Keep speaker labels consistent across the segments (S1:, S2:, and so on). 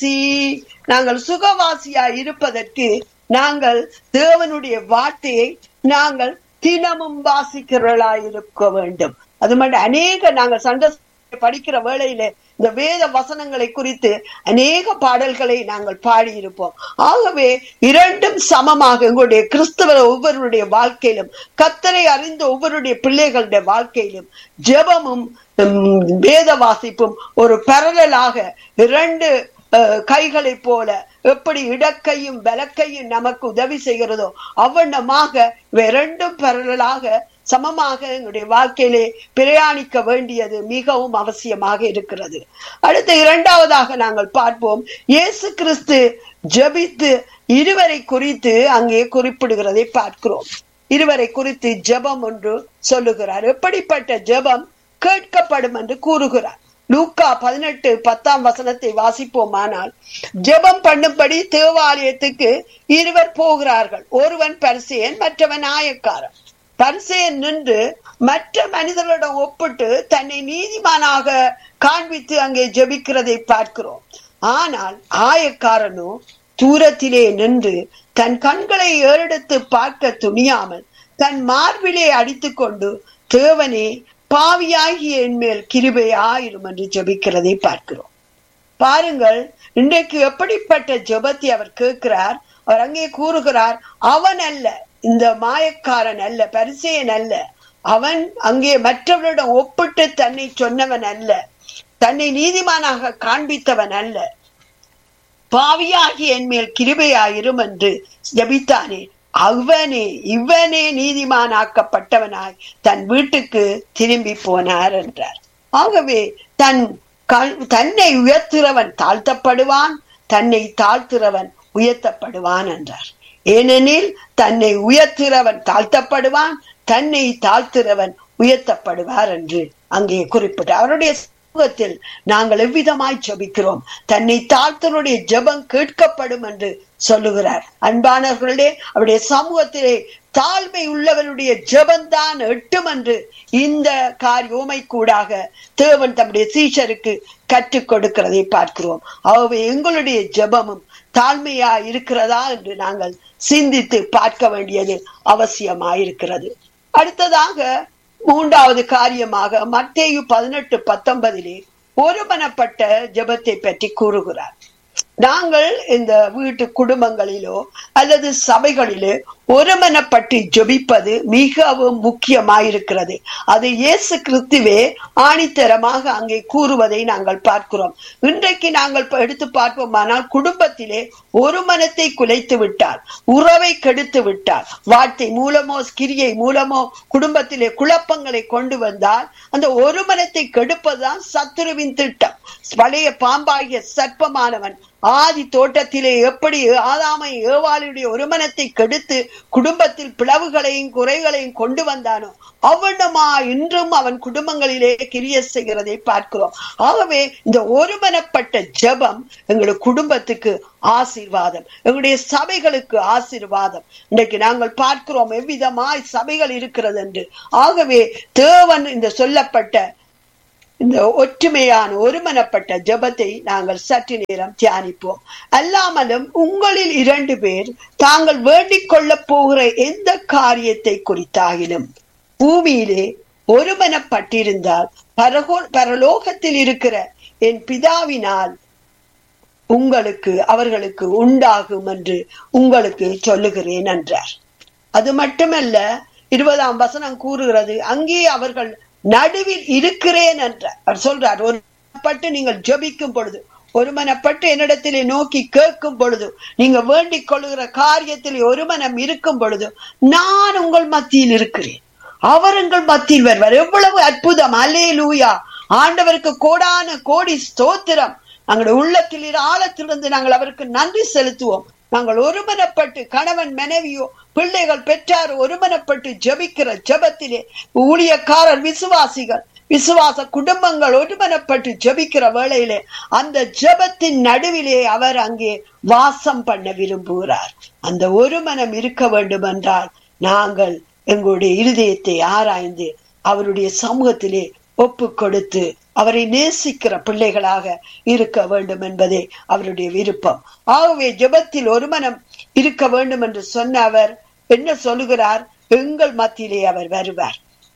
S1: சுகவாசி நாங்கள் சுகவாசியா இருப்பதற்கு நாங்கள் தேவனுடைய வார்த்தையை நாங்கள் தினமும் வாசிக்கிறவர்களா இருக்க வேண்டும் அது மட்டும் அநேக நாங்கள் சண்டை படிக்கிற வேளையில இந்த வேத வசனங்களை குறித்து அநேக பாடல்களை நாங்கள் பாடியிருப்போம் ஆகவே இரண்டும் சமமாக எங்களுடைய கிறிஸ்தவ ஒவ்வொருடைய வாழ்க்கையிலும் கத்தரை அறிந்த ஒவ்வொருடைய பிள்ளைகளுடைய வாழ்க்கையிலும் ஜெபமும் உம், வேத வாசிப்பும் ஒரு பரலாக இரண்டு அஹ், கைகளைப் போல எப்படி இடக்கையும் வலக்கையும் நமக்கு உதவி செய்கிறதோ அவ்வண்ணமாக இவை இரண்டும் பரலாக சமமாக எங்களுடைய வாழ்க்கையிலே பிரயாணிக்க வேண்டியது மிகவும் அவசியமாக இருக்கிறது அடுத்து இரண்டாவதாக நாங்கள் பார்ப்போம் இயேசு கிறிஸ்து ஜெபித்து இருவரை குறித்து அங்கே குறிப்பிடுகிறதை பார்க்கிறோம் இருவரை குறித்து ஜெபம் ஒன்று சொல்லுகிறார் எப்படிப்பட்ட ஜெபம் கேட்கப்படும் என்று கூறுகிறார் லூக்கா பதினெட்டு பத்தாம் வசனத்தை வாசிப்போமானால் ஜெபம் பண்ணும்படி தேவாலயத்துக்கு இருவர் போகிறார்கள் ஒருவன் பரிசேயன் மற்றவன் ஆயக்காரன் பரிசேயன் நின்று மற்ற மனிதர்களிடம் ஒப்பிட்டு தன்னை நீதிமானாக காண்பித்து அங்கே ஜெபிக்கிறதை பார்க்கிறோம் ஆனால் ஆயக்காரனோ தூரத்திலே நின்று தன் கண்களை ஏறெடுத்து பார்க்க துணியாமல் தன் மார்பிலே அடித்துக்கொண்டு தேவனே பாவியாகிய என் மேல் கிருபையாயிரும் என்று ஜெபிக்கிறதை பார்க்கிறோம் பாருங்கள் இன்றைக்கு எப்படிப்பட்ட ஜெபத்தை அவர் கேட்கிறார் அவர் அங்கே கூறுகிறார் அவன் அல்ல இந்த மாயக்காரன் அல்ல பரிசேயன் அல்ல அவன் அங்கே மற்றவரிடம் ஒப்பிட்டு தன்னை சொன்னவன் அல்ல தன்னை நீதிமானாக காண்பித்தவன் அல்ல பாவியாகி என் மேல் கிருபையாயிரும் என்று ஜபித்தானே அவனே இவனே நீதிமானாக்கப்பட்டவனாய் தன் வீட்டுக்கு திரும்பி போனார் என்றார் ஆகவே தன் கண்- தன்னை உயர்த்துறவன் தாழ்த்தப்படுவான் தன்னை தாழ்த்துறவன் உயர்த்தப்படுவான் என்றார் ஏனெனில் தன்னை உயர்த்துறவன் தாழ்த்தப்படுவான் தன்னை தாழ்த்துறவன் உயர்த்தப்படுவார் என்று அங்கே குறிப்பிட்டார் அவருடைய சமூகத்தில் நாங்கள் எவ்விதமாய் ஜெபிக்கிறோம் தன்னை தாழ்த்தனுடைய ஜெபம் கேட்கப்படும் என்று சொல்லுகிறார் அன்பானவர்களே அவருடைய சமூகத்திலே தாழ்மை உள்ளவனுடைய ஜெபந்தான் எட்டும் என்று இந்த காரியோமை கூடாக தேவன் தம்முடைய சீஷருக்கு கற்றுக் கொடுக்கிறதை பார்க்கிறோம் ஆகவே எங்களுடைய ஜெபமும் தாழ்மையா இருக்கிறதா என்று நாங்கள் சிந்தித்து பார்க்க வேண்டியது அவசியமாயிருக்கிறது அடுத்ததாக மூன்றாவது காரியமாக மத்தேயு பதினெட்டு பத்தொன்பதிலே ஒருமனப்பட்ட ஜெபத்தை பற்றி கூறுகிறார் நாங்கள் இந்த வீட்டு குடும்பங்களிலோ அல்லது சபைகளிலோ ஒருமனப்பட்டு ஜெபிப்பது மிகவும் முக்கியமாயிருக்கிறது அது இயேசு கிறிஸ்துவே ஆணித்தரமாக அங்கே கூறுவதை நாங்கள் பார்க்கிறோம் இன்றைக்கு நாங்கள் இப்ப எடுத்து பார்ப்போமானால் குடும்பத்திலே ஒரு மனத்தை குலைத்து விட்டார் உறவை கெடுத்து விட்டார் வார்த்தை மூலமோ கிரியை மூலமோ குடும்பத்திலே குழப்பங்களை கொண்டு வந்தால் அந்த ஒரு மனத்தை கெடுப்பதுதான் சத்துருவின் திட்டம் பழைய பாம்பாகிய சர்ப்பமானவன் ஆதி தோட்டத்திலே எப்படி ஆதாமை ஏவாளுடைய ஒருமனத்தை கெடுத்து குடும்பத்தில் பிளவுகளையும் குறைகளையும் கொண்டு வந்தானோ அவனமா இன்றும் அவன் குடும்பங்களிலே கிரிய செய்கிறதை பார்க்கிறோம் ஆகவே இந்த ஒருமனப்பட்ட ஜெபம் எங்களுடைய குடும்பத்துக்கு ஆசீர்வாதம் எங்களுடைய சபைகளுக்கு ஆசீர்வாதம் இன்றைக்கு நாங்கள் பார்க்கிறோம் எவ்விதமாய் சபைகள் இருக்கிறது என்று ஆகவே தேவன் இந்த சொல்லப்பட்ட இந்த ஒற்றுமையான ஒருமனப்பட்ட ஜெபத்தை நாங்கள் சற்று நேரம் தியானிப்போம் அல்லாமலும் உங்களில் இரண்டு பேர் தாங்கள் வேண்டிக் கொள்ளப் போகிற எந்த காரியத்தை குறித்தாகிலும் பூமியிலே ஒருமனப்பட்டிருந்தால் பரகோ பரலோகத்தில் இருக்கிற என் பிதாவினால் உங்களுக்கு அவர்களுக்கு உண்டாகும் என்று உங்களுக்கு சொல்லுகிறேன் என்றார் அது மட்டுமல்ல இருபதாம் வசனம் கூறுகிறது அங்கே அவர்கள் நடுவில் இருக்கிறேன் என்றார் அவர் சொல்றார் ஒருமனப்பட்டு நீங்கள் ஜெபிக்கும் பொழுது ஒருமனப்பட்டு என்னிடத்திலே நோக்கி கேட்கும் பொழுது நீங்க வேண்டிக் கொள்ளுகிற காரியத்தில் ஒருமனம் இருக்கும் பொழுது நான் உங்கள் மத்தியில் இருக்கிறேன் அவர் உங்கள் மத்தியில் வருவார் எவ்வளவு அற்புதம் அலே லூயா ஆண்டவருக்கு கோடான கோடி ஸ்தோத்திரம் எங்களுடைய உள்ளத்தில் இரு ஆழத்திலிருந்து நாங்கள் அவருக்கு நன்றி செலுத்துவோம் நாங்கள் ஒருமனப்பட்டு கணவன் மனைவியோ பிள்ளைகள் பெற்றார் ஒருமனப்பட்டு ஜெபிக்கிற ஜெபத்திலே ஊழியக்காரர் விசுவாசிகள் விசுவாச குடும்பங்கள் ஒருமனப்பட்டு ஜெபிக்கிற வேளையிலே அந்த ஜெபத்தின் நடுவிலே அவர் அங்கே வாசம் பண்ண விரும்புகிறார் அந்த ஒரு மனம் இருக்க வேண்டும் என்றால் நாங்கள் எங்களுடைய இருதயத்தை ஆராய்ந்து அவருடைய சமூகத்திலே ஒப்பு கொடுத்து அவரை நேசிக்கிற பிள்ளைகளாக இருக்க வேண்டும் என்பதே அவருடைய விருப்பம் ஆகவே ஜெபத்தில் ஒரு மனம் இருக்க வேண்டும் என்று சொன்ன அவர் என்ன சொல்லுகிறார் எங்கள் மத்தியிலே அவர் வருவார்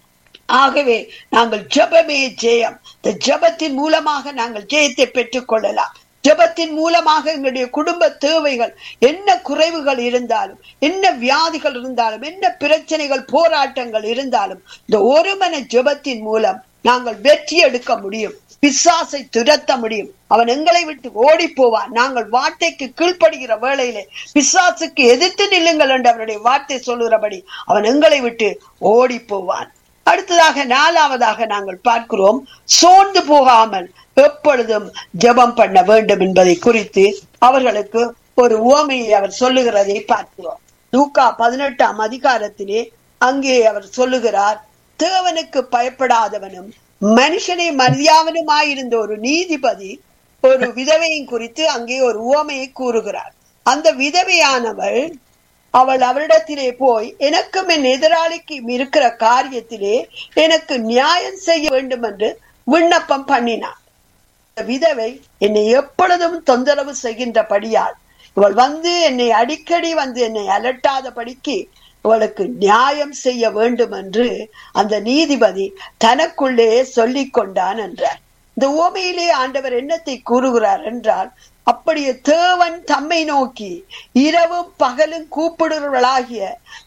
S1: ஆகவே நாங்கள் ஜெபமே ஜெயம் இந்த ஜெபத்தின் மூலமாக நாங்கள் ஜெயத்தை பெற்றுக் கொள்ளலாம் ஜெபத்தின் மூலமாக எங்களுடைய குடும்ப தேவைகள் என்ன குறைவுகள் இருந்தாலும் என்ன வியாதிகள் இருந்தாலும் என்ன பிரச்சனைகள் போராட்டங்கள் இருந்தாலும் இந்த ஒருமன ஜெபத்தின் மூலம் நாங்கள் வெற்றி எடுக்க முடியும் பிசாசை துரத்த முடியும் அவன் எங்களை விட்டு ஓடி போவான் நாங்கள் வார்த்தைக்கு கீழ்ப்படுகிற வேளையிலே பிசாசுக்கு எதிர்த்து நில்லுங்கள் என்று அவருடைய வார்த்தை சொல்லுகிறபடி அவன் எங்களை விட்டு ஓடி போவான் அடுத்ததாக நாலாவதாக நாங்கள் பார்க்கிறோம் சோர்ந்து போகாமல் எப்பொழுதும் ஜெபம் பண்ண வேண்டும் என்பதை குறித்து அவர்களுக்கு ஒரு உவமையை அவர் சொல்லுகிறதை பார்க்கிறோம் லூக்கா பதினெட்டாம் அதிகாரத்திலே அங்கே அவர் சொல்லுகிறார் தேவனுக்கு பயப்படாதவனும் மனுஷனை மரியாதனுமாயிருந்த ஒரு நீதிபதி ஒரு விதவையின் குறித்து அங்கே ஒரு உவமையை கூறுகிறார் அந்த விதவையானவள் அவள் அவரிடத்திலே போய் எனக்கும் என் எதிராளிக்கும் இருக்கிற காரியத்திலே எனக்கு நியாயம் செய்ய வேண்டும் என்று விண்ணப்பம் பண்ணினார் விதவை என்னை எப்பொழுதும் தொந்தரவு செய்கின்றபடியால் இவள் வந்து என்னை அடிக்கடி வந்து என்னை அலட்டாதபடிக்கு இவளுக்கு நியாயம் செய்ய வேண்டும் என்று அந்த நீதிபதி தனக்குள்ளே சொல்லிக் கொண்டான் என்றார் இந்த ஓமையிலே ஆண்டவர் என்னத்தை கூறுகிறார் என்றால் அப்படியே தேவன் தம்மை நோக்கி இரவும் பகலும் கூப்பிடுறவர்களாகிய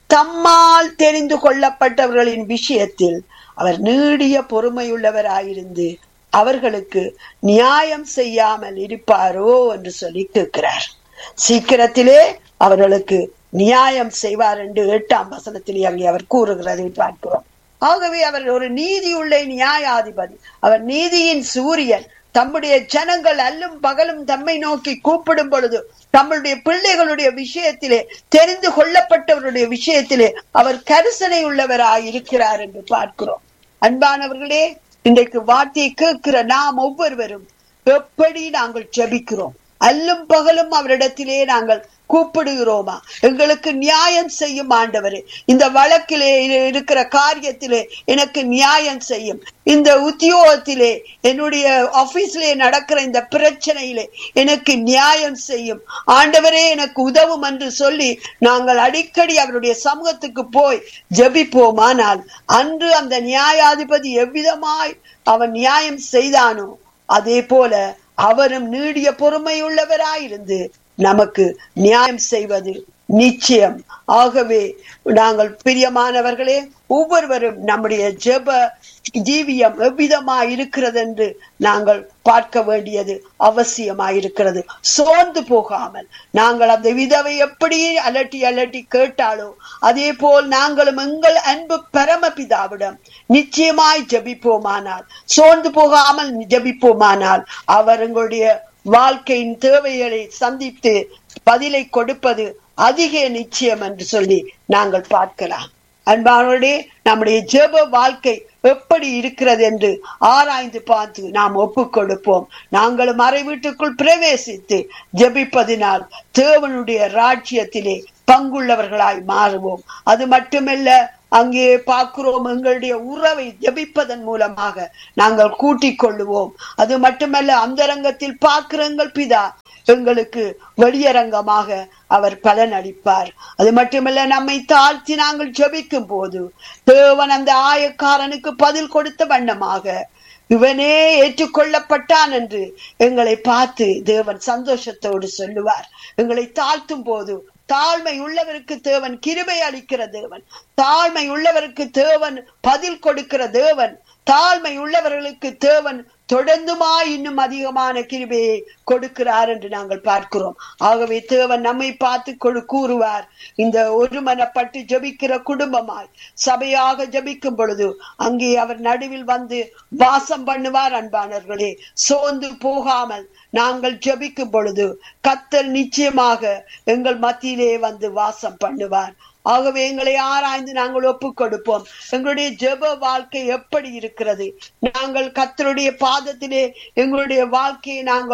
S1: தம்மால் தெரிந்து கொள்ளப்பட்டவர்களின் விஷயத்தில் அவர் நீடிய பொறுமையுள்ளவராயிருந்து அவர்களுக்கு நியாயம் செய்யாமல் இருப்பாரோ என்று சொல்லி கேட்கிறார் சீக்கிரத்திலே அவர்களுக்கு நியாயம் செய்வார் என்று எட்டாம் வசனத்திலே அங்கே அவர் கூறுகிறதை பார்க்கிறோம் ஆகவே அவர் ஒரு நீதியுள்ள நியாயாதிபதி அவர் நீதியின் சூரியன் தம்முடைய ஜனங்கள் அல்லும் பகலும் தம்மை நோக்கி கூப்பிடும் பொழுது தம்முடைய பிள்ளைகளுடைய விஷயத்திலே தெரிந்து கொள்ளப்பட்டவருடைய விஷயத்திலே அவர் கரிசனை உள்ளவராய் இருக்கிறார் என்று பார்க்கிறோம் அன்பானவர்களே இன்றைக்கு வார்த்தையை கேட்கிற நாம் ஒவ்வொருவரும் எப்படி நாங்கள் ஜெபிக்கிறோம் அல்லும் பகலும் அவரிடத்திலே நாங்கள் கூப்பிடுகிறோமா எங்களுக்கு நியாயம் செய்யும் ஆண்டவரே இந்த வழக்கிலே இருக்கிற காரியத்திலே எனக்கு நியாயம் செய்யும் இந்த உத்தியோகத்திலே என்னுடைய ஆபீஸ்லே நடக்கிற இந்த பிரச்சனையிலே எனக்கு நியாயம் செய்யும் ஆண்டவரே எனக்கு உதவும் என்று சொல்லி நாங்கள் அடிக்கடி அவருடைய சமூகத்துக்கு போய் ஜபிப்போமானால் அன்று அந்த நியாயாதிபதி எவ்விதமாய் அவன் நியாயம் செய்தானோ அதே போல அவரும் நீடிய பொறுமையுள்ளவராயிருந்து நமக்கு நியாயம் செய்வது நிச்சயம் ஆகவே நாங்கள் பிரியமானவர்களே ஒவ்வொருவரும் நம்முடைய ஜெப ஜீவியம் எவ்விதமா இருக்கிறது என்று நாங்கள் பார்க்க வேண்டியது அவசியமாயிருக்கிறது சோர்ந்து போகாமல் நாங்கள் அந்த விதவை எப்படி அலட்டி அலட்டி கேட்டாலோ அதே போல் நாங்களும் எங்கள் அன்பு பரமபிதாவிடம் நிச்சயமாய் ஜபிப்போமானால் சோர்ந்து போகாமல் ஜபிப்போமானால் அவர் எங்களுடைய வாழ்க்கையின் தேவைகளை சந்தித்து பதிலை கொடுப்பது அதிக நிச்சயம் என்று சொல்லி நாங்கள் பார்க்கலாம் அன்பானோடே நம்முடைய ஜெப வாழ்க்கை எப்படி இருக்கிறது என்று ஆராய்ந்து பார்த்து நாம் ஒப்பு கொடுப்போம் நாங்களும் அறை வீட்டுக்குள் பிரவேசித்து ஜெபிப்பதினால் தேவனுடைய ராஜ்யத்திலே பங்குள்ளவர்களாய் மாறுவோம் அது மட்டுமல்ல அங்கே பார்க்கிறோம் எங்களுடைய உறவை ஜபிப்பதன் மூலமாக நாங்கள் கூட்டிக் கொள்ளுவோம் அது மட்டுமல்ல அந்தரங்கத்தில் பார்க்கிறங்கள் பிதா எங்களுக்கு வெளியரங்கமாக அவர் பலன் அளிப்பார் அது மட்டுமல்ல நம்மை தாழ்த்தி நாங்கள் ஜபிக்கும் போது தேவன் அந்த ஆயக்காரனுக்கு பதில் கொடுத்த வண்ணமாக இவனே ஏற்றுக்கொள்ளப்பட்டான் என்று எங்களை பார்த்து தேவன் சந்தோஷத்தோடு சொல்லுவார் எங்களை தாழ்த்தும் போது தாழ்மை உள்ளவருக்கு தேவன் கிருபை அளிக்கிற தேவன் தாழ்மை உள்ளவருக்கு தேவன் பதில் கொடுக்கிற தேவன் தாழ்மை உள்ளவர்களுக்கு தேவன் தொடர்ந்துமா இன்னும் அதிகமான கிருபையை கொடுக்கிறார் என்று நாங்கள் பார்க்கிறோம் ஆகவே தேவன் நம்மை பார்த்து கொடு கூறுவார் இந்த ஒருமனப்பட்டு ஜபிக்கிற குடும்பமாய் சபையாக ஜபிக்கும் பொழுது அங்கே அவர் நடுவில் வந்து வாசம் பண்ணுவார் அன்பானவர்களே சோர்ந்து போகாமல் நாங்கள் ஜபிக்கும் பொழுது கத்தல் நிச்சயமாக எங்கள் மத்தியிலே வந்து வாசம் பண்ணுவார் ஆகவே எங்களை ஆராய்ந்து நாங்கள் ஒப்பு கொடுப்போம் எங்களுடைய ஜெப வாழ்க்கை எப்படி இருக்கிறது நாங்கள் கத்தருடைய பாதத்திலே எங்களுடைய வாழ்க்கையை நாங்கள்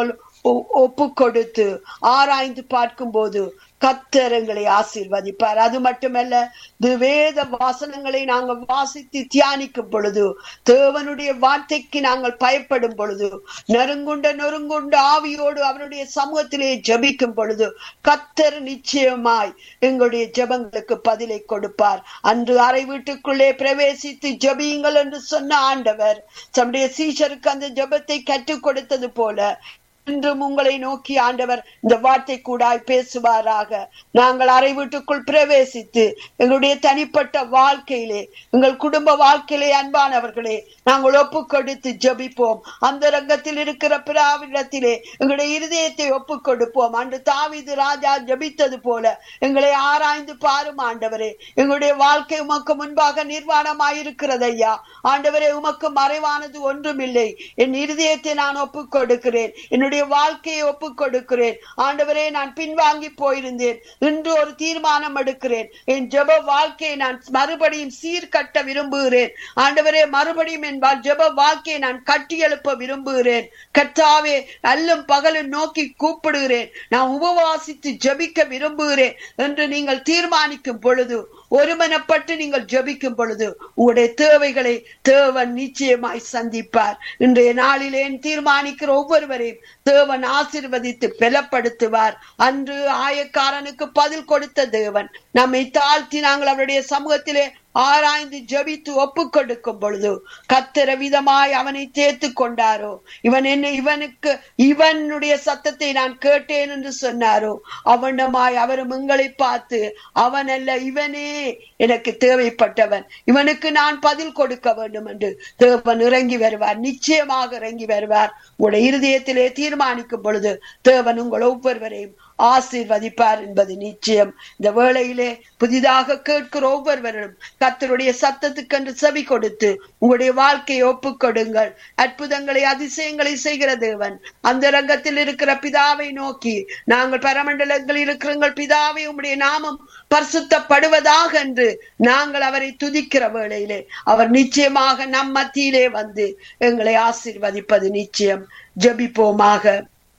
S1: ஒப்பு கொடுத்து ஆராய்ந்து பார்க்கும்போது கத்தர் எங்களை ஆசீர்வதிப்பார் அது மட்டுமல்ல இது வேத வாசனங்களை நாங்கள் வாசித்து தியானிக்கும் பொழுது தேவனுடைய வார்த்தைக்கு நாங்கள் பயப்படும் பொழுது நெருங்குண்ட நெருங்குண்ட ஆவியோடு அவருடைய சமூகத்திலே ஜபிக்கும் பொழுது கத்தர் நிச்சயமாய் எங்களுடைய ஜபங்களுக்கு பதிலை கொடுப்பார் அன்று அறை வீட்டுக்குள்ளே பிரவேசித்து ஜபியுங்கள் என்று சொன்ன ஆண்டவர் தம்முடைய சீஷருக்கு அந்த ஜபத்தை கற்றுக் கொடுத்தது போல இன்றும் உங்களை நோக்கி ஆண்டவர் இந்த வார்த்தை கூடாய் பேசுவாராக நாங்கள் அறை வீட்டுக்குள் பிரவேசித்து எங்களுடைய தனிப்பட்ட வாழ்க்கையிலே எங்கள் குடும்ப வாழ்க்கையிலே அன்பானவர்களே நாங்கள் ஒப்பு கொடுத்து ஜபிப்போம் அந்த ரங்கத்தில் இருக்கிற பிராவிடத்திலே எங்களுடைய இருதயத்தை ஒப்பு கொடுப்போம் அன்று தாவிது ராஜா ஜபித்தது போல எங்களை ஆராய்ந்து பாரும் ஆண்டவரே எங்களுடைய வாழ்க்கை உமக்கு முன்பாக நிர்வாணமாயிருக்கிறது ஐயா ஆண்டவரே உமக்கு மறைவானது ஒன்றுமில்லை என் இருதயத்தை நான் ஒப்பு கொடுக்கிறேன் என்னுடைய என்னுடைய வாழ்க்கையை ஒப்பு கொடுக்கிறேன் ஆண்டவரே நான் பின்வாங்கி போயிருந்தேன் இன்று ஒரு தீர்மானம் எடுக்கிறேன் என் ஜெப வாழ்க்கையை நான் மறுபடியும் சீர்கட்ட விரும்புகிறேன் ஆண்டவரே மறுபடியும் என் ஜெப வாழ்க்கையை நான் கட்டி எழுப்ப விரும்புகிறேன் கர்த்தாவே அல்லும் பகலும் நோக்கி கூப்பிடுகிறேன் நான் உபவாசித்து ஜபிக்க விரும்புகிறேன் என்று நீங்கள் தீர்மானிக்கும் பொழுது ஒருமனப்பட்டு நீங்கள் ஜபிக்கும் பொழுது உங்களுடைய தேவைகளை தேவன் நிச்சயமாய் சந்திப்பார் இன்றைய நாளிலே தீர்மானிக்கிற ஒவ்வொருவரையும் தேவன் ஆசிர்வதித்து பலப்படுத்துவார் அன்று ஆயக்காரனுக்கு பதில் கொடுத்த தேவன் நம்மை தாழ்த்தி நாங்கள் அவருடைய சமூகத்திலே ஆராய்ந்து ஜபித்து ஒப்பு கொடுக்கும் பொழுது கத்திர விதமாய் அவனை தேர்த்து கொண்டாரோ இவன் என்ன இவனுக்கு இவனுடைய சத்தத்தை நான் கேட்டேன் என்று சொன்னாரோ அவனமாய் அவரும் உங்களை பார்த்து அவன் அல்ல இவனே எனக்கு தேவைப்பட்டவன் இவனுக்கு நான் பதில் கொடுக்க வேண்டும் என்று தேவன் இறங்கி வருவார் நிச்சயமாக இறங்கி வருவார் உங்களுடைய இருதயத்திலே தீர்மானிக்கும் பொழுது தேவன் உங்கள் ஒவ்வொருவரையும் ஆசீர்வதிப்பார் என்பது நிச்சயம் இந்த வேளையிலே புதிதாக கேட்கிற ஒவ்வொருவரும் கத்தருடைய சத்தத்துக்கென்று செவி கொடுத்து உங்களுடைய வாழ்க்கையை ஒப்புக் கொடுங்கள் அற்புதங்களை அதிசயங்களை செய்கிற தேவன் அந்த ரங்கத்தில் இருக்கிற பிதாவை நோக்கி நாங்கள் பரமண்டலங்களில் இருக்கிறங்கள் பிதாவை உங்களுடைய நாமம் பரிசுத்தப்படுவதாக என்று நாங்கள் அவரை துதிக்கிற வேளையிலே அவர் நிச்சயமாக நம் மத்தியிலே வந்து எங்களை ஆசீர்வதிப்பது நிச்சயம் ஜபிப்போமாக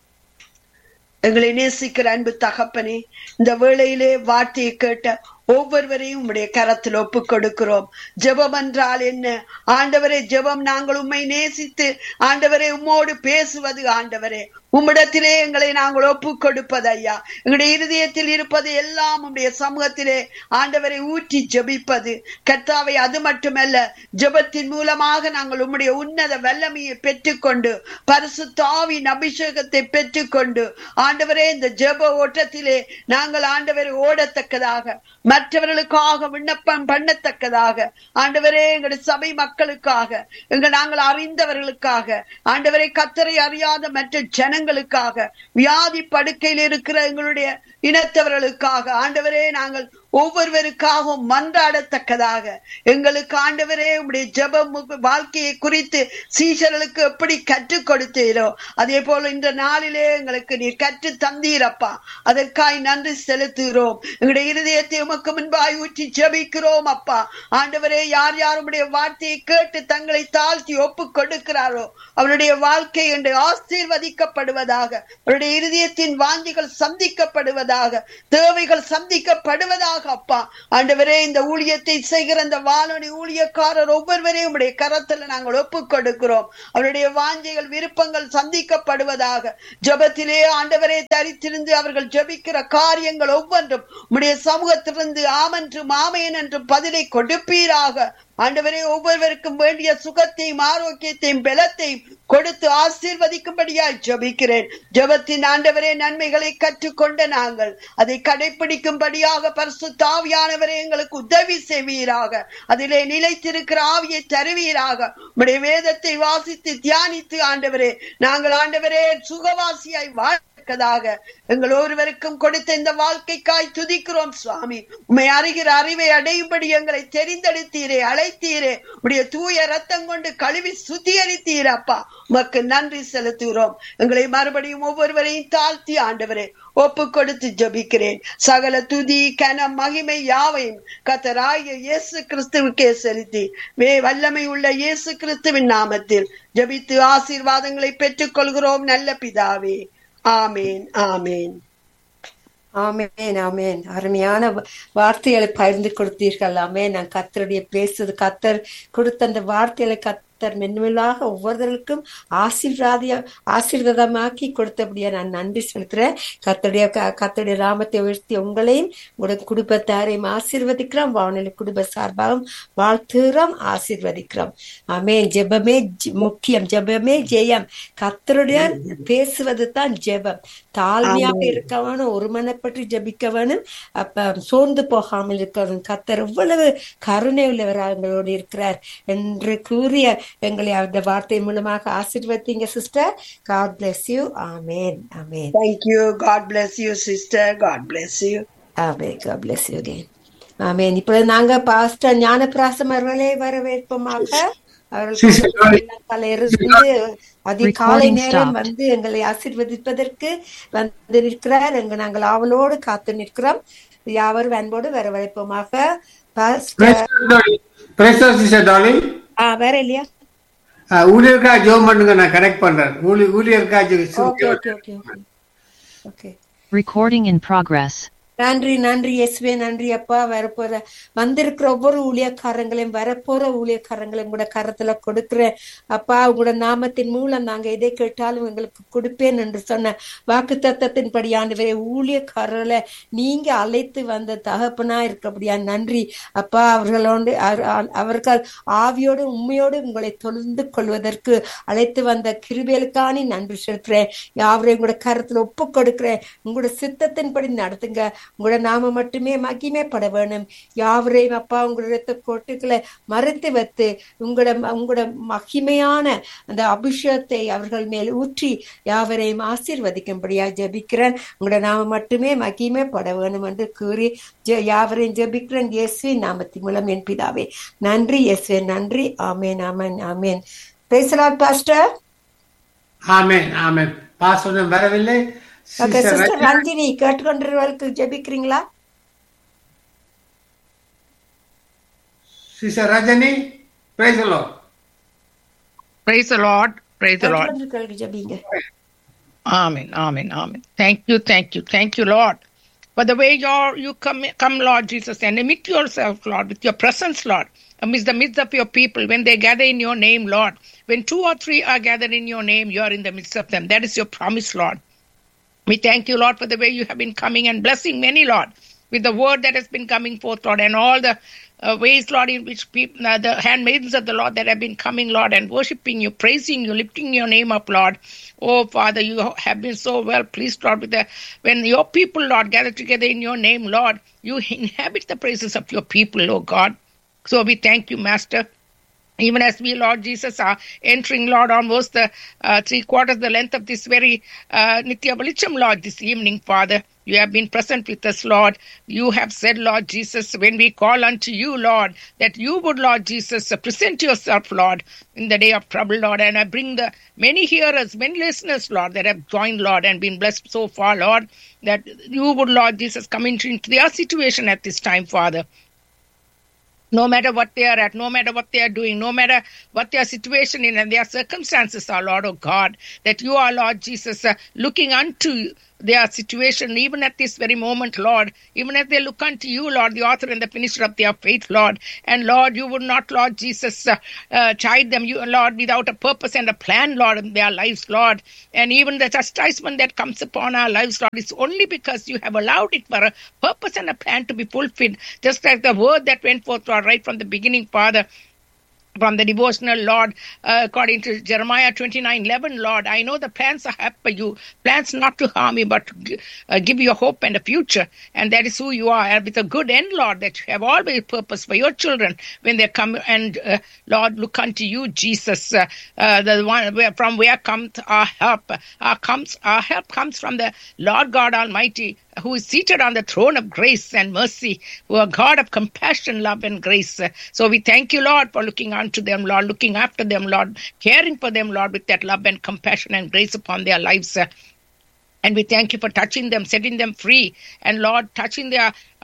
S1: எங்களை நேசிக்கிற அன்பு தகப்பனே இந்த வேளையிலே வார்த்தையை கேட்ட ஒவ்வொருவரையும் உம்முடைய கரத்தில் ஒப்பு கொடுக்கிறோம் ஜெபம் என்றால் என்ன ஆண்டவரே ஜெபம் நாங்கள் உண்மை நேசித்து ஆண்டவரே உம்மோடு பேசுவது ஆண்டவரே உம்மிடத்திலே எங்களை நாங்கள் ஒப்பு கொடுப்பது ஐயா எங்களுடைய இருதயத்தில் இருப்பது எல்லாம் உடைய சமூகத்திலே ஆண்டவரை ஊற்றி ஜபிப்பது கர்த்தாவை அது மட்டுமல்ல ஜபத்தின் மூலமாக நாங்கள் உம்முடைய உன்னத வல்லமையை பெற்றுக்கொண்டு பரிசு தாவின் அபிஷேகத்தை பெற்றுக்கொண்டு ஆண்டவரே இந்த ஜப ஓட்டத்திலே நாங்கள் ஆண்டவரை ஓடத்தக்கதாக மற்றவர்களுக்காக விண்ணப்பம் பண்ணத்தக்கதாக ஆண்டவரே எங்களுடைய சபை மக்களுக்காக எங்கள் நாங்கள் அறிந்தவர்களுக்காக ஆண்டவரை கத்தரை அறியாத மற்ற ஜனங்களுக்காக வியாதி படுக்கையில் இருக்கிற எங்களுடைய இனத்தவர்களுக்காக ஆண்டவரே நாங்கள் ஒவ்வொருவருக்காகவும் மன்றாடத்தக்கதாக எங்களுக்கு ஆண்டவரே உடைய ஜப வாழ்க்கையை குறித்து சீஷர்களுக்கு எப்படி கற்றுக் கொடுத்தீரோ அதே போல இந்த நாளிலே எங்களுக்கு நீர் கற்று தந்தீரப்பா அதற்காய் நன்றி செலுத்துகிறோம் எங்களுடைய இருதயத்தை உமக்கு முன்பாய் ஊற்றி ஜபிக்கிறோம் அப்பா ஆண்டவரே யார் யார் உடைய வார்த்தையை கேட்டு தங்களை தாழ்த்தி ஒப்பு கொடுக்கிறாரோ அவருடைய வாழ்க்கை என்று ஆசீர்வதிக்கப்படுவதாக அவருடைய இருதயத்தின் வாந்திகள் சந்திக்கப்படுவதாக தேவைகள் சந்திக்கப்படுவதாக அப்பா ஆண்டவரே இந்த ஊழியத்தை செய்கிற அந்த வானொலி ஊழியக்காரர் ஒவ்வொருவரையும் உடைய கரத்துல நாங்கள் ஒப்புக் கொடுக்கிறோம் அவருடைய வாஞ்சைகள் விருப்பங்கள் சந்திக்கப்படுவதாக ஜபத்திலே ஆண்டவரே தரித்திருந்து அவர்கள் ஜபிக்கிற காரியங்கள் ஒவ்வொன்றும் உடைய சமூகத்திலிருந்து ஆமென்றும் ஆமையன் என்று பதிலை கொடுப்பீராக ஆண்டவரே ஒவ்வொருவருக்கும் வேண்டிய சுகத்தையும் ஆரோக்கியத்தையும் பலத்தையும் கொடுத்து ஆசீர்வதிக்கும்படியாய் ஜபிக்கிறேன் ஜபத்தின் ஆண்டவரே நன்மைகளை கற்றுக்கொண்ட நாங்கள் அதை கடைபிடிக்கும்படியாக பரிசு தாவியானவரே எங்களுக்கு உதவி செய்வீராக அதிலே நிலைத்திருக்கிற ஆவியை தருவீராக உடைய வேதத்தை வாசித்து தியானித்து ஆண்டவரே நாங்கள் ஆண்டவரே சுகவாசியாய் வாழ தக்கதாக எங்கள் ஒருவருக்கும் கொடுத்த இந்த வாழ்க்கைக்காய் துதிக்கிறோம் சுவாமி உண்மை அறிகிற அறிவை அடையும்படி எங்களை தெரிந்தெடுத்தீரே அழைத்தீரே உடைய தூய ரத்தம் கொண்டு கழுவி சுத்திகரித்தீர் அப்பா உமக்கு நன்றி செலுத்துகிறோம் எங்களை மறுபடியும் ஒவ்வொருவரையும் தாழ்த்தி ஆண்டவரே ஒப்பு கொடுத்து ஜபிக்கிறேன் சகல துதி கன மகிமை யாவையும் கத்தராய இயேசு கிறிஸ்துவுக்கே செலுத்தி வே வல்லமை உள்ள இயேசு கிறிஸ்துவின் நாமத்தில் ஜபித்து ஆசீர்வாதங்களை பெற்றுக் கொள்கிறோம் நல்ல பிதாவே ஆமேன் ஆமேன்
S2: ஆமேன் ஆமேன் அருமையான வ- வார்த்தைகளை பகிர்ந்து கொடுத்தீர்கள் ஆமேன் நான் கத்தருடைய பேசுறது கத்தர் கொடுத்த அந்த வார்த்தைகளை கத்தர் மென்மேலாக ஒவ்வொருத்தருக்கும் ஆசீர்வாதிய ஆசீர்வாதமாக்கி கொடுத்தபடியா நான் நன்றி செலுத்துறேன் கத்தருடைய க- கத்தருடைய ராமத்தை உயர்த்தி உங்களையும் உங்களுடைய குடும்பத்தாரையும் ஆசீர்வதிக்கிறோம் வானொலி குடும்ப சார்பாகவும் வாழ்த்துகிறோம் ஆசீர்வதிக்கிறோம் ஆமேன் ஜெபமே ஜெ- முக்கியம் ஜெபமே ஜெயம் கத்தருடைய பேசுவது தான் ஜெபம் தாழ்மையாக இருக்க வேணும் ஒருமனப்பட்டு ஜெபிக்க வேணும் அப்ப சோர்ந்து போகாமல் இருக்க வேணும் கத்தர் எவ்வளவு கருணை உள்ளவராக எங்களோடு இருக்கிறார் என்று கூறிய எங்களை அந்த வார்த்தை மூலமாக ஆசீர்வதிங்க sister god bless you amen amen
S1: thank you god bless you sister god bless you
S2: amen god bless you again amen இப்பொழுது நாங்க பாஸ்டர் ஞானபிராசம் அவர்களே வரவேற்போமாக
S3: Sister Dolly.
S2: அவர்கள் இருந்து அதிகாலை
S4: Recording
S2: நேரம்
S4: stopped.
S2: வந்து எங்களை ஆசீர்வதிப்பதற்கு வந்து நிற்கிறார் எங்க நாங்கள் ஆவலோடு காத்து நிற்கிறோம் யாவரும் அன்போடு வரவழைப்போமாக பாஸ்டர்
S3: பிரேசர் சிஸ்டர் டாலி
S2: ஆ வேற இல்லையா
S3: ஊழியருக்கா ஜோம் பண்ணுங்க நான் கனெக்ட் பண்றேன் ஊழி ஊழியருக்கா
S2: okay okay okay okay okay
S4: Recording in progress.
S2: நன்றி நன்றி இயேசுவே நன்றி அப்பா வரப்போற வந்திருக்கிற ஒவ்வொரு ஊழியக்காரங்களையும் வரப்போற ஊழியக்காரங்களையும் கூட கரத்துல கொடுக்கிறேன் அப்பா உங்களோட நாமத்தின் மூலம் நாங்க எதை கேட்டாலும் எங்களுக்கு கொடுப்பேன் என்று சொன்ன வாக்கு தத்தத்தின்படி ஆண்டவரே ஊழியக்காரர்களை நீங்க அழைத்து வந்த தகப்பனா இருக்கபடியா நன்றி அப்பா அவர்களோடு அவர்- அவர்கள் ஆவியோடு உண்மையோடு உங்களை தொழுந்து கொள்வதற்கு அழைத்து வந்த கிருபேலுக்கானி நன்றி செலுத்துறேன் யாவரையும் உங்களோட கருத்துல ஒப்பு கொடுக்கிறேன் உங்களோட சித்தத்தின்படி நடத்துங்க உங்களோட நாம மட்டுமே மகிமைப்பட வேணும் யாவரையும் அப்பா உங்களோட இரத்த கோட்டுக்களை மறைத்து வைத்து உங்களோட உங்களோட மகிமையான அந்த அபிஷேகத்தை அவர்கள் மேல் ஊற்றி யாவரையும் ஆசீர்வதிக்கும்படியா ஜெபிக்கிறேன் உங்களோட நாம மட்டுமே மகிமைப்பட வேணும் என்று கூறி ஜெ- யாவரையும் ஜெபிக்கிறேன் இயேசுவின் நாமத்தின் மூலம் என் பிதாவே நன்றி இயேசுவே நன்றி ஆமேன் ஆமேன் ஆமேன் பேசலாம் பாஸ்டர்
S3: ஆமென் ஆமென் பாஸ்டர் வரவில்லை
S2: ஓகே
S3: சிஸ்டர்
S2: சிஸ்டர் ரஞ்சினி கேட்டுக்கொண்டிருவர்களுக்கு ஜெபிக்கிறீங்களா
S3: சிஸ்டர் ரஜினி பேசலோ
S5: Praise the Lord. Praise the Lord.
S2: கேட்டுக்கொண்டிருக்கிறவர்களுக்கு ஜெபிங்க
S5: Amen. Amen. Amen. Thank you. Thank you. Thank you, Lord. For the way you're, you come, come, Lord Jesus, and emit yourself, Lord, with your presence, Lord, amidst the midst of your people, when they gather in your name, Lord. When two or three are gathered in your name, you are in the midst of them. That is your promise, Lord. We thank you, Lord, for the way you have been coming and blessing many, Lord, with the word that has been coming forth, Lord, and all the uh, ways, Lord, in which people, uh, the handmaidens of the Lord that have been coming, Lord, and worshiping you, praising you, lifting your name up, Lord. Oh, Father, you have been so well pleased, Lord, with the when your people, Lord, gather together in your name, Lord, you inhabit the praises of your people, oh God. So we thank you, Master even as we, Lord Jesus, are entering, Lord, almost the uh, three quarters the length of this very uh, Nitya Balicham, Lord, this evening, Father. You have been present with us, Lord. You have said, Lord Jesus, when we call unto you, Lord, that you would, Lord Jesus, uh, present yourself, Lord, in the day of trouble, Lord. And I bring the many hearers, many listeners, Lord, that have joined, Lord, and been blessed so far, Lord, that you would, Lord Jesus, come into, into their situation at this time, Father no matter what they are at, no matter what they are doing, no matter what their situation in and their circumstances are, Lord, oh God, that you are, Lord Jesus, uh, looking unto their situation, even at this very moment, Lord, even as they look unto you, Lord, the author and the finisher of their faith, Lord. And Lord, you would not, Lord Jesus, uh, uh, chide them, you, Lord, without a purpose and a plan, Lord, in their lives, Lord. And even the chastisement that comes upon our lives, Lord, is only because you have allowed it for a purpose and a plan to be fulfilled. Just like the word that went forth, Lord, right from the beginning, Father from the devotional lord uh, according to jeremiah 29 11 lord i know the plans i have for you plans not to harm you but to uh, give you hope and a future and that is who you are and with a good end lord that you have always purpose for your children when they come and uh, lord look unto you jesus uh, uh, the one where from where comes our help our comes our help comes from the lord god almighty who is seated on the throne of grace and mercy, who are God of compassion, love, and grace. So we thank you, Lord, for looking unto them, Lord, looking after them, Lord, caring for them, Lord, with that love and compassion and grace upon their lives. And we thank you for touching them, setting them free, and Lord, touching their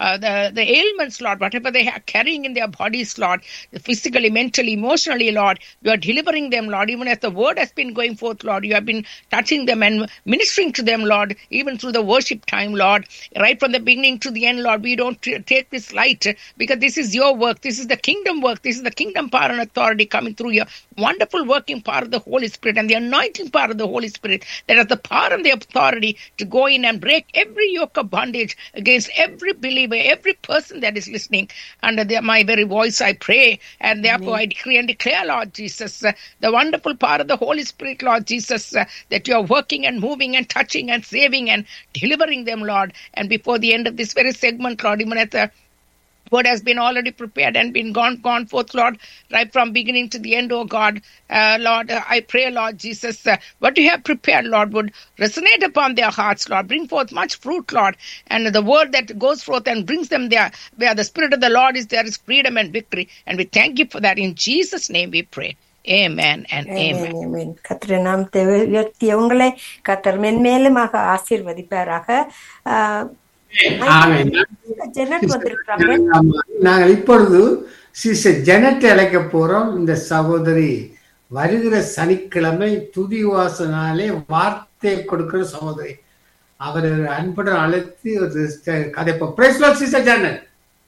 S5: uh, the, the ailments, Lord, whatever they are carrying in their bodies, Lord, physically, mentally, emotionally, Lord, you are delivering them, Lord, even as the word has been going forth, Lord, you have been touching them and ministering to them, Lord, even through the worship time, Lord, right from the beginning to the end, Lord, we don't t- take this light uh, because this is your work, this is the kingdom work, this is the kingdom power and authority coming through your wonderful working power of the Holy Spirit and the anointing power of the Holy Spirit that has the power and the authority to go in and break every yoke of bondage against every believer, every person that is listening under the, my very voice. I pray, and therefore I decree and declare, Lord Jesus, uh, the wonderful power of the Holy Spirit, Lord Jesus, uh, that you are working and moving and touching and saving and delivering them, Lord. And before the end of this very segment, Lord, even at the word has been already prepared and been gone gone forth, Lord, right from beginning to the end, oh God. Uh, Lord, uh, I pray, Lord Jesus, uh, what you have prepared, Lord, would resonate upon their hearts, Lord. Bring forth much fruit, Lord. And the word that goes forth and brings them there, where the Spirit of the Lord is, there is freedom and victory. And we thank you for that. In Jesus' name we pray. Amen and amen.
S2: ஆமென், ஆமென். கர்த்தரை நாம் தேவ- உயர்த்திய உங்களை கத்தர் மென்மேலுமாக ஆசீர்வதிப்பாராக ஆஹ்,
S3: ஆமென்.
S2: Janet வந்திருக்கிறாங்க
S3: ஆமா. நாங்கள் இப்பொழுது சிஸ்டர் ஜெனட் அழைக்க போறோம் இந்த சகோதரி வருகிற சனிக்கிழமை துதி வாசனாலே வார்த்தை கொடுக்கிற சகோதரி அவர் அன்புடன் அழைத்து ஒரு கதை sister Janet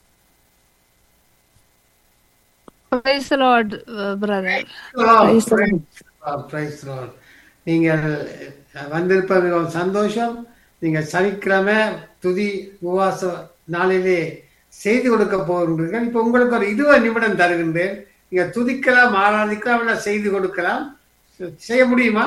S6: Praise the Lord, uh, brother.
S3: Praise the Lord. Praise the Lord. நீங்கள் வந்திருப்பது மிகவும் சந்தோஷம் நீங்க சனிக்கிழமை துதி உபவாச நாளிலே செய்து கொடுக்க போகின்றீர்கள் இப்ப உங்களுக்கு ஒரு இருபது நிமிடம் தருகின்றேன் நீங்க துதிக்கலாம் ஆராதிக்கலாம் இல்ல செய்து கொடுக்கலாம் செய்ய முடியுமா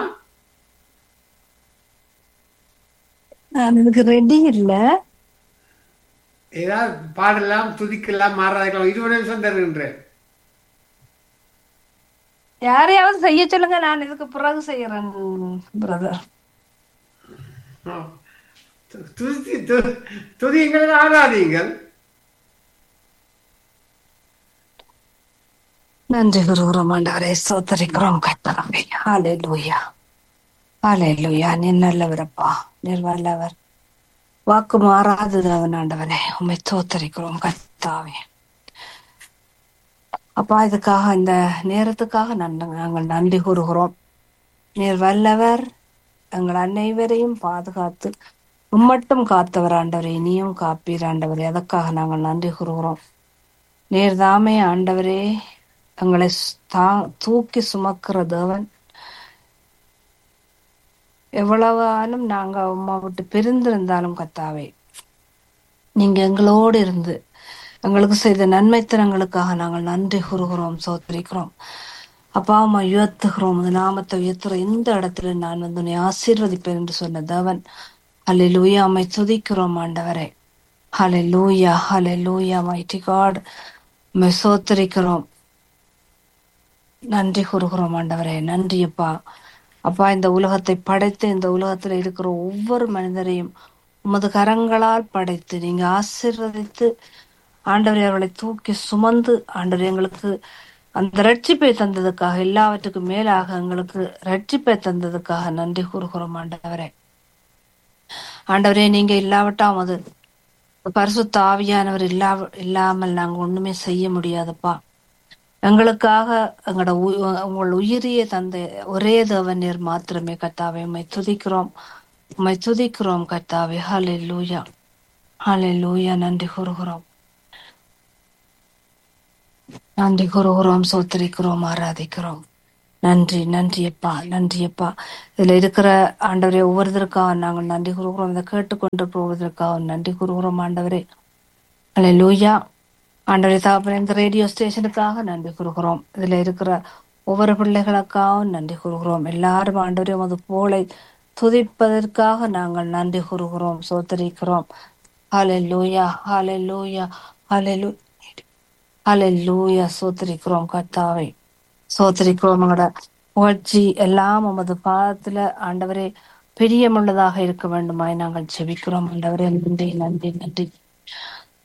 S6: நான் இதுக்கு ரெடி இல்ல
S3: ஏதாவது பாடலாம் துதிக்கலாம் ஆராதிக்கலாம் இருபது நிமிஷம் தருகின்றேன்
S6: யாரையாவது செய்ய சொல்லுங்க நான் இதுக்கு பிறகு செய்யறேன் பிரதர்
S3: து- துதி து- துதியுங்கள் ஆராதியுங்கள்
S6: நன்றி குருகுரம் ஆண்டவரே சோத்தரிக்கிறோம் கத்தரவே ஹாலே லூயா ஹாலே லூயா நீ நல்லவரப்பா நீர் வல்லவர் வாக்கு மாறாததவன் ஆண்டவனே உண்மை தோத்தரிக்கிறோம் கத்தாவே அப்பா இதுக்காக இந்த நேரத்துக்காக நன்றி நாங்கள் நன்றி கூறுகிறோம் நீர் வல்லவர் எங்கள் அனைவரையும் பாதுகாத்து உம்மட்டும் காத்தவர் ஆண்டவரே இனியும் காப்பீர் ஆண்டவரே அதற்காக நாங்கள் நன்றி கூறுகிறோம் நீர் தாமே ஆண்டவரே எங்களை தா- தூக்கி சுமக்கிற தேவன் எவ்வளவானும் நாங்க அம்மா விட்டு பிரிந்திருந்தாலும் கத்தாவே நீங்க எங்களோடு இருந்து எங்களுக்கு செய்த நன்மைத்தனங்களுக்காக நாங்கள் நன்றி கூறுகிறோம் சோத்தரிக்கிறோம் அப்பா அம்மா உயர்த்துகிறோம் இந்த நாமத்தை உயர்த்துற இந்த இடத்துல நான் வந்து உன்னை ஆசீர்வதிப்பேன் என்று சொன்ன தேவன் ஹலே லூயா அம்மை துதிக்கிறோம் ஆண்டவரே ஹலே லூயா ஹலே லூயா மைட்டி காட் உம்மை சோத்தரிக்கிறோம் நன்றி கூறுகிறோம் ஆண்டவரே நன்றி அப்பா அப்பா இந்த உலகத்தை படைத்து இந்த உலகத்துல இருக்கிற ஒவ்வொரு மனிதரையும் உமது கரங்களால் படைத்து நீங்க ஆசீர்வதித்து ஆண்டவரே அவர்களை தூக்கி சுமந்து ஆண்டவர் எங்களுக்கு அந்த ரட்சிப்பை தந்ததுக்காக எல்லாவற்றுக்கும் மேலாக எங்களுக்கு ரட்சிப்பை தந்ததுக்காக நன்றி கூறுகிறோம் ஆண்டவரே ஆண்டவரே நீங்க இல்லாவிட்டால் அது பரிசுத்த ஆவியானவர் இல்லா இல்லாமல் நாங்க ஒண்ணுமே செய்ய முடியாதுப்பா எங்களுக்காக எங்களோட உ- உங்கள் உயிரிய தந்தை ஒரே தேவன் நீர் மாத்திரமே கத்தாவே உம்மை துதிக்கிறோம் உம்மை துதிக்கிறோம் கத்தாவே ஹலே லூயா ஹலே லூயா நன்றி கூறுகிறோம் நன்றி கூறுகிறோம் சோத்தரிக்கிறோம் ஆராதிக்கிறோம் நன்றி நன்றி அப்பா நன்றி அப்பா இதுல இருக்கிற ஆண்டவரே ஒவ்வொருத்தருக்காக நாங்கள் நன்றி கூறுகிறோம் இதை கேட்டுக்கொண்டிருக்கிற ஒவ்வொருத்தருக்காக நன்றி கூறுகிறோம் ஆண்டவரே அல்ல லூயா ஆண்டவரே தாப்பரே இந்த ரேடியோ ஸ்டேஷனுக்காக நன்றி கூறுகிறோம் இதுல இருக்கிற ஒவ்வொரு பிள்ளைகளுக்காகவும் நன்றி கூறுகிறோம் எல்லாரும் ஆண்டவரையும் அது போலை துதிப்பதற்காக நாங்கள் நன்றி கூறுகிறோம் சோத்தரிக்கிறோம் ஹாலே லூயா ஹாலே லூயா ஹாலே லூ ஹாலே லூயா சோத்தரிக்கிறோம் கத்தாவை சோத்தரிக்கிறோம் எங்களோட புகழ்ச்சி எல்லாம் உமது பாதத்துல ஆண்டவரே பிரியமுள்ளதாக இருக்க வேண்டுமாய் நாங்கள் ஜெபிக்கிறோம் ஆண்டவரே நன்றி நன்றி நன்றி